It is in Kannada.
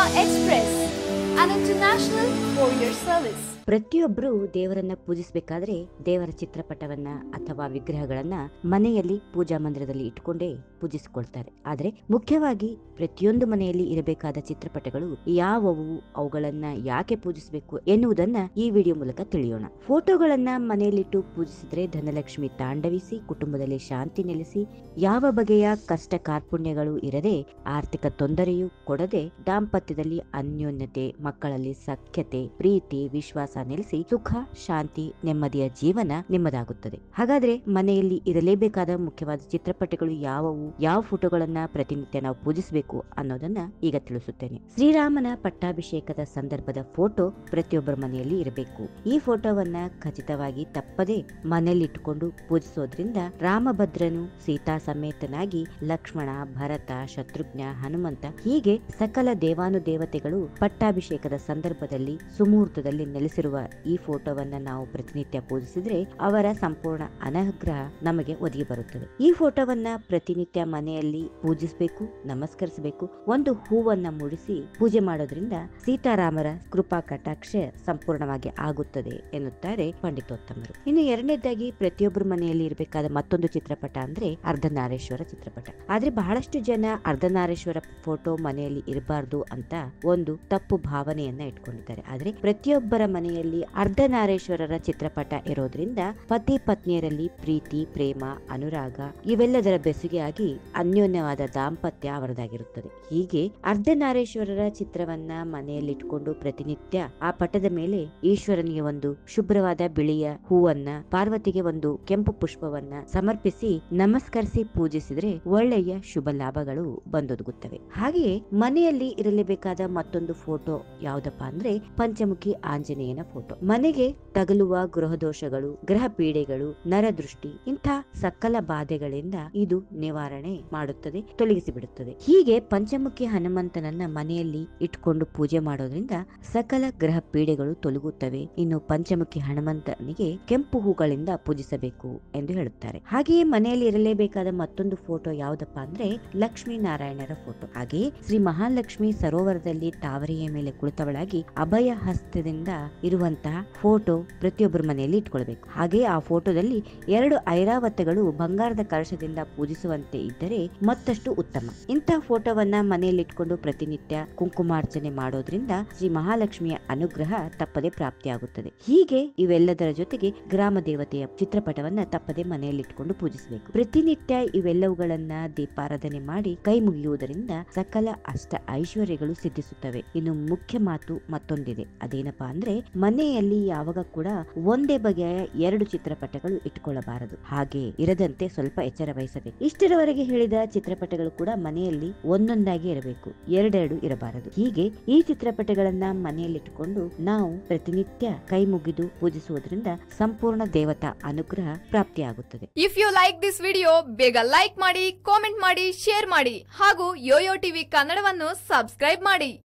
Express, an international courier service. ಪ್ರತಿಯೊಬ್ಬರು ದೇವರನ್ನ ಪೂಜಿಸಬೇಕಾದ್ರೆ ದೇವರ ಚಿತ್ರಪಟವನ್ನ ಅಥವಾ ವಿಗ್ರಹಗಳನ್ನ ಮನೆಯಲ್ಲಿ ಪೂಜಾ ಮಂದಿರದಲ್ಲಿ ಇಟ್ಕೊಂಡೇ ಪೂಜಿಸಿಕೊಳ್ತಾರೆ ಆದ್ರೆ ಮುಖ್ಯವಾಗಿ ಪ್ರತಿಯೊಂದು ಮನೆಯಲ್ಲಿ ಇರಬೇಕಾದ ಚಿತ್ರಪಟಗಳು ಯಾವುವು ಅವುಗಳನ್ನ ಯಾಕೆ ಪೂಜಿಸಬೇಕು ಎನ್ನುವುದನ್ನ ಈ ವಿಡಿಯೋ ಮೂಲಕ ತಿಳಿಯೋಣ ಫೋಟೋಗಳನ್ನ ಮನೆಯಲ್ಲಿಟ್ಟು ಪೂಜಿಸಿದ್ರೆ ಧನಲಕ್ಷ್ಮಿ ತಾಂಡವಿಸಿ ಕುಟುಂಬದಲ್ಲಿ ಶಾಂತಿ ನೆಲೆಸಿ ಯಾವ ಬಗೆಯ ಕಷ್ಟ ಕಾರ್ಪುಣ್ಯಗಳು ಇರದೆ ಆರ್ಥಿಕ ತೊಂದರೆಯೂ ಕೊಡದೆ ದಾಂಪತ್ಯದಲ್ಲಿ ಅನ್ಯೋನ್ಯತೆ ಮಕ್ಕಳಲ್ಲಿ ಸಖ್ಯತೆ ಪ್ರೀತಿ ವಿಶ್ವಾಸ ನೆಲೆಸಿ ಸುಖ ಶಾಂತಿ ನೆಮ್ಮದಿಯ ಜೀವನ ನಿಮ್ಮದಾಗುತ್ತದೆ ಹಾಗಾದ್ರೆ ಮನೆಯಲ್ಲಿ ಇರಲೇಬೇಕಾದ ಮುಖ್ಯವಾದ ಚಿತ್ರಪಟಗಳು ಯಾವುವು ಯಾವ ಫೋಟೋಗಳನ್ನ ಪ್ರತಿನಿತ್ಯ ನಾವು ಪೂಜಿಸಬೇಕು ಅನ್ನೋದನ್ನ ಈಗ ತಿಳಿಸುತ್ತೇನೆ ಶ್ರೀರಾಮನ ಪಟ್ಟಾಭಿಷೇಕದ ಸಂದರ್ಭದ ಫೋಟೋ ಪ್ರತಿಯೊಬ್ಬರ ಮನೆಯಲ್ಲಿ ಇರಬೇಕು ಈ ಫೋಟೋವನ್ನ ಖಚಿತವಾಗಿ ತಪ್ಪದೆ ಮನೆಯಲ್ಲಿ ಇಟ್ಟುಕೊಂಡು ಪೂಜಿಸೋದ್ರಿಂದ ರಾಮಭದ್ರನು ಸೀತಾ ಸಮೇತನಾಗಿ ಲಕ್ಷ್ಮಣ ಭರತ ಶತ್ರುಘ್ನ ಹನುಮಂತ ಹೀಗೆ ಸಕಲ ದೇವಾನುದೇವತೆಗಳು ಪಟ್ಟಾಭಿಷೇಕದ ಸಂದರ್ಭದಲ್ಲಿ ಸುಮುಹೂರ್ತದಲ್ಲಿ ನೆಲೆಸಿರುವ ಈ ಫೋಟೋವನ್ನ ನಾವು ಪ್ರತಿನಿತ್ಯ ಪೂಜಿಸಿದ್ರೆ ಅವರ ಸಂಪೂರ್ಣ ಅನುಗ್ರಹ ನಮಗೆ ಒದಗಿ ಬರುತ್ತದೆ ಈ ಫೋಟೋವನ್ನ ಪ್ರತಿನಿತ್ಯ ಮನೆಯಲ್ಲಿ ಪೂಜಿಸಬೇಕು ನಮಸ್ಕರಿಸಬೇಕು ಒಂದು ಹೂವನ್ನ ಮೂಡಿಸಿ ಪೂಜೆ ಮಾಡೋದ್ರಿಂದ ಸೀತಾರಾಮರ ಕೃಪಾ ಕಟಾಕ್ಷ ಸಂಪೂರ್ಣವಾಗಿ ಆಗುತ್ತದೆ ಎನ್ನುತ್ತಾರೆ ಪಂಡಿತೋತ್ತಮರು ಇನ್ನು ಎರಡನೇದಾಗಿ ಪ್ರತಿಯೊಬ್ಬರ ಮನೆಯಲ್ಲಿ ಇರಬೇಕಾದ ಮತ್ತೊಂದು ಚಿತ್ರಪಟ ಅಂದ್ರೆ ಅರ್ಧನಾರೇಶ್ವರ ಚಿತ್ರಪಟ ಆದ್ರೆ ಬಹಳಷ್ಟು ಜನ ಅರ್ಧನಾರೇಶ್ವರ ಫೋಟೋ ಮನೆಯಲ್ಲಿ ಇರಬಾರ್ದು ಅಂತ ಒಂದು ತಪ್ಪು ಭಾವನೆಯನ್ನ ಇಟ್ಕೊಂಡಿದ್ದಾರೆ ಆದ್ರೆ ಪ್ರತಿಯೊಬ್ಬರ ಮನೆಯಲ್ಲಿ ಅರ್ಧನಾರೇಶ್ವರರ ಚಿತ್ರಪಟ ಇರೋದ್ರಿಂದ ಪತಿ ಪತ್ನಿಯರಲ್ಲಿ ಪ್ರೀತಿ ಪ್ರೇಮ ಅನುರಾಗ ಇವೆಲ್ಲದರ ಬೆಸುಗೆಯಾಗಿ ಅನ್ಯೋನ್ಯವಾದ ದಾಂಪತ್ಯ ಅವರದಾಗಿರುತ್ತದೆ ಹೀಗೆ ಅರ್ಧನಾರೇಶ್ವರರ ಚಿತ್ರವನ್ನ ಮನೆಯಲ್ಲಿಟ್ಕೊಂಡು ಪ್ರತಿನಿತ್ಯ ಆ ಪಟದ ಮೇಲೆ ಈಶ್ವರನಿಗೆ ಒಂದು ಶುಭ್ರವಾದ ಬಿಳಿಯ ಹೂವನ್ನ ಪಾರ್ವತಿಗೆ ಒಂದು ಕೆಂಪು ಪುಷ್ಪವನ್ನ ಸಮರ್ಪಿಸಿ ನಮಸ್ಕರಿಸಿ ಪೂಜಿಸಿದ್ರೆ ಒಳ್ಳೆಯ ಶುಭ ಲಾಭಗಳು ಬಂದೊದಗುತ್ತವೆ ಹಾಗೆಯೇ ಮನೆಯಲ್ಲಿ ಇರಲೇಬೇಕಾದ ಮತ್ತೊಂದು ಫೋಟೋ ಯಾವ್ದಪ್ಪ ಅಂದ್ರೆ ಪಂಚಮುಖಿ ಆಂಜನೇಯನ ಫೋಟೋ ಮನೆಗೆ ತಗಲುವ ಗೃಹ ದೋಷಗಳು ಗ್ರಹ ಪೀಡೆಗಳು ನರದೃಷ್ಟಿ ಇಂಥ ಸಕಲ ಬಾಧೆಗಳಿಂದ ಇದು ನಿವಾರಣೆ ಮಾಡುತ್ತದೆ ತೊಲಗಿಸಿ ಬಿಡುತ್ತದೆ ಹೀಗೆ ಪಂಚಮುಖಿ ಹನುಮಂತನನ್ನ ಮನೆಯಲ್ಲಿ ಇಟ್ಕೊಂಡು ಪೂಜೆ ಮಾಡೋದ್ರಿಂದ ಸಕಲ ಗ್ರಹ ಪೀಡೆಗಳು ತೊಲಗುತ್ತವೆ ಇನ್ನು ಪಂಚಮುಖಿ ಹನುಮಂತನಿಗೆ ಕೆಂಪು ಹೂಗಳಿಂದ ಪೂಜಿಸಬೇಕು ಎಂದು ಹೇಳುತ್ತಾರೆ ಹಾಗೆಯೇ ಮನೆಯಲ್ಲಿ ಇರಲೇಬೇಕಾದ ಮತ್ತೊಂದು ಫೋಟೋ ಯಾವ್ದಪ್ಪ ಅಂದ್ರೆ ಲಕ್ಷ್ಮೀ ನಾರಾಯಣರ ಫೋಟೋ ಹಾಗೆಯೇ ಶ್ರೀ ಮಹಾಲಕ್ಷ್ಮಿ ಸರೋವರದಲ್ಲಿ ತಾವರೆಯ ಮೇಲೆ ಕುಳಿತವಳಾಗಿ ಅಭಯ ಹಸ್ತದಿಂದ ಇರುವಂತಹ ಫೋಟೋ ಪ್ರತಿಯೊಬ್ಬರ ಮನೆಯಲ್ಲಿ ಇಟ್ಕೊಳ್ಬೇಕು ಹಾಗೆಯೇ ಆ ಫೋಟೋದಲ್ಲಿ ಎರಡು ಐರಾವತಗಳು ಬಂಗಾರದ ಕಲಶದಿಂದ ಪೂಜಿಸುವಂತೆ ಇದ್ದರೆ ಮತ್ತಷ್ಟು ಉತ್ತಮ ಇಂತಹ ಫೋಟೋವನ್ನ ಮನೆಯಲ್ಲಿ ಇಟ್ಕೊಂಡು ಪ್ರತಿನಿತ್ಯ ಕುಂಕುಮಾರ್ಚನೆ ಮಾಡೋದ್ರಿಂದ ಶ್ರೀ ಮಹಾಲಕ್ಷ್ಮಿಯ ಅನುಗ್ರಹ ತಪ್ಪದೆ ಪ್ರಾಪ್ತಿಯಾಗುತ್ತದೆ ಹೀಗೆ ಇವೆಲ್ಲದರ ಜೊತೆಗೆ ಗ್ರಾಮ ದೇವತೆಯ ಚಿತ್ರಪಟವನ್ನ ತಪ್ಪದೆ ಮನೆಯಲ್ಲಿ ಇಟ್ಕೊಂಡು ಪೂಜಿಸಬೇಕು ಪ್ರತಿನಿತ್ಯ ಇವೆಲ್ಲವುಗಳನ್ನ ದೀಪಾರಾಧನೆ ಮಾಡಿ ಕೈ ಮುಗಿಯುವುದರಿಂದ ಸಕಲ ಅಷ್ಟ ಐಶ್ವರ್ಯಗಳು ಸಿದ್ಧಿಸುತ್ತವೆ ಇನ್ನು ಮುಖ್ಯ ಮಾತು ಮತ್ತೊಂದಿದೆ ಅದೇನಪ್ಪಾ ಅಂದ್ರೆ ಮನೆಯಲ್ಲಿ ಯಾವಾಗ ಕೂಡ ಒಂದೇ ಬಗೆಯ ಎರಡು ಚಿತ್ರಪಟಗಳು ಇಟ್ಟುಕೊಳ್ಳಬಾರದು ಹಾಗೆ ಇರದಂತೆ ಸ್ವಲ್ಪ ಎಚ್ಚರ ವಹಿಸಬೇಕು ಇಷ್ಟರವರೆಗೆ ಹೇಳಿದ ಚಿತ್ರಪಟಗಳು ಕೂಡ ಮನೆಯಲ್ಲಿ ಒಂದೊಂದಾಗಿ ಇರಬೇಕು ಎರಡೆರಡು ಇರಬಾರದು ಹೀಗೆ ಈ ಚಿತ್ರಪಟಗಳನ್ನ ಮನೆಯಲ್ಲಿಟ್ಟುಕೊಂಡು ನಾವು ಪ್ರತಿನಿತ್ಯ ಕೈ ಮುಗಿದು ಪೂಜಿಸುವುದರಿಂದ ಸಂಪೂರ್ಣ ದೇವತಾ ಅನುಗ್ರಹ ಪ್ರಾಪ್ತಿಯಾಗುತ್ತದೆ if you like this video ಬೇಗ ಲೈಕ್ ಮಾಡಿ ಕಾಮೆಂಟ್ ಮಾಡಿ ಶೇರ್ ಮಾಡಿ ಹಾಗೂ ಯೋಯೋ ಟಿವಿ ಕನ್ನಡವನ್ನು ಸಬ್ಸ್ಕ್ರೈಬ್ ಮಾಡಿ